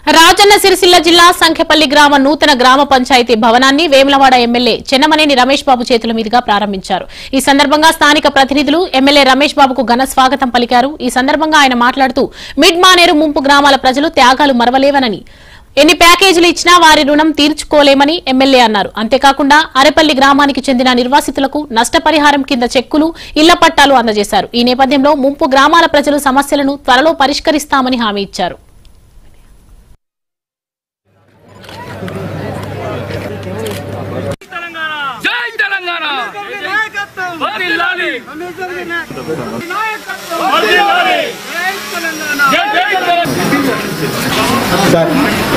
రాజన్న సిరిసిల్ల జిల్లా సంఖ్యపల్లి గ్రామ నూతన గ్రామ పంచాయతీ భవనాన్ని వేములవాడ ఎమ్మెల్యే చెన్నమనేని రమేష్ బాబు చేతుల మీదుగా ప్రారంభించారు ఈ సందర్భంగా స్థానిక ప్రతినిధులు ఎమ్మెల్యే రమేష్ బాబుకు ఘన స్వాగతం పలికారు ఈ సందర్భంగా ఆయన మాట్లాడుతూ మిడ్ మానేరు ముంపు గ్రామాల ప్రజలు త్యాగాలు మరవలేవనని ఎన్ని ప్యాకేజీలు ఇచ్చినా వారి రుణం తీర్చుకోలేమని ఎమ్మెల్యే అన్నారు అంతేకాకుండా అరెపల్లి గ్రామానికి చెందిన నిర్వాసితులకు నష్టపరిహారం కింద చెక్కులు ఇళ్ల పట్టాలు అందజేశారు ఈ నేపథ్యంలో ముంపు గ్రామాల ప్రజలు సమస్యలను త్వరలో పరిష్కరిస్తామని హామీ ఇచ్చారు జై తెలంగాణ వర్ధిల్లాలి. వర్ధిల్లాలి. జై జై తెలంగాణ.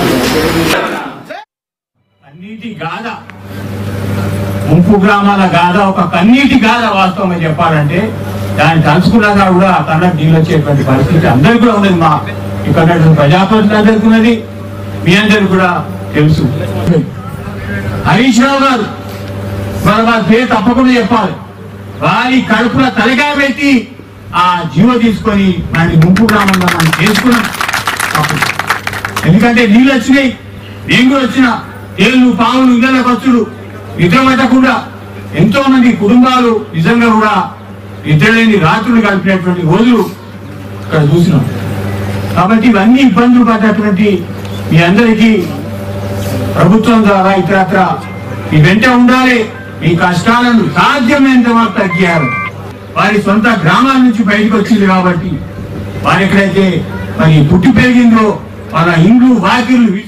కన్నీటి గాథ ముంపు గ్రామాల గాథ ఒక కన్నీటి గాథ వాస్తవంగా చెప్పాలంటే దాన్ని తలుచుకున్నాక కూడా కన్నడ నీళ్ళు వచ్చేటువంటి పరిస్థితి అందరికీ కూడా ఉన్నది మా ఇక్కడ ప్రజాప్రతినిధులందరికీ ఉన్నది మీ అందరికి కూడా తెలుసు హరీష్ రావు గారు మరి వారి పేరు తప్పకుండా చెప్పాలి వారి కడుపున తలకాయ పెట్టి ఆ జీవ తీసుకొని మన ముంపు గ్రామంగా మనం చేసుకున్నాం అప్పుడు ఎందుకంటే నీళ్ళు వచ్చినాయి నేను కూడా వచ్చిన ఏళ్ళు పావులు ఇళ్ళ ఖర్చులు నిద్ర పట్టకుండా ఎంతో మంది కుటుంబాలు నిజంగా కూడా నిద్రలేని రాత్రులు గడిపినటువంటి రోజులు ఇక్కడ చూసినాం కాబట్టి ఇవన్నీ ఇబ్బందులు పడ్డటువంటి మీ అందరికీ ప్రభుత్వం ద్వారా ఇతరత్ర మీ వెంట ఉండాలి మీ కష్టాలను సాధ్యమైనంత వరకు తగ్గారు వారి సొంత గ్రామాల నుంచి బయటకు వచ్చింది కాబట్టి వారు ఎక్కడైతే మరి పుట్టి పెరిగిందో వాళ్ళ ఇండ్లు వాకిళ్ళు